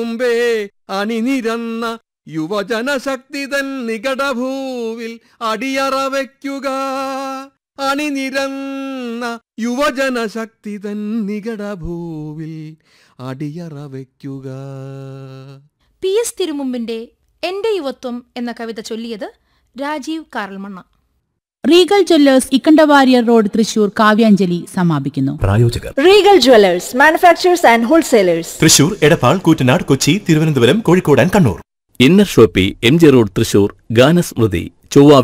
മുമ്പേ അണിനിരന്ന യുവജനശക്തി തൻ നികടഭൂവിൽ അടിയറ വയ്ക്കുക അണിനിരന്ന യുവജനശക്തി തൻ നികടഭൂവിൽ അടിയറ വയ്ക്കുക പി എസ് തിരുമുമ്പിന്റെ എന്റെ യുവത്വം എന്ന കവിത ചൊല്ലിയത് Rajeev Karalmanna Regal Jewellers Ikkanda Warrier road Thrissur Kavyanjali സമാപിക്കുന്നു പ്രായോജകർ Regal Jewelers, manufacturers and wholesalers. Thrissur Edappal Koottanad Kochi Thiruvananthapuram Kozhikode and Kannur inner shoppe M G road Thrissur Ganasmrithi ചൊവ്വ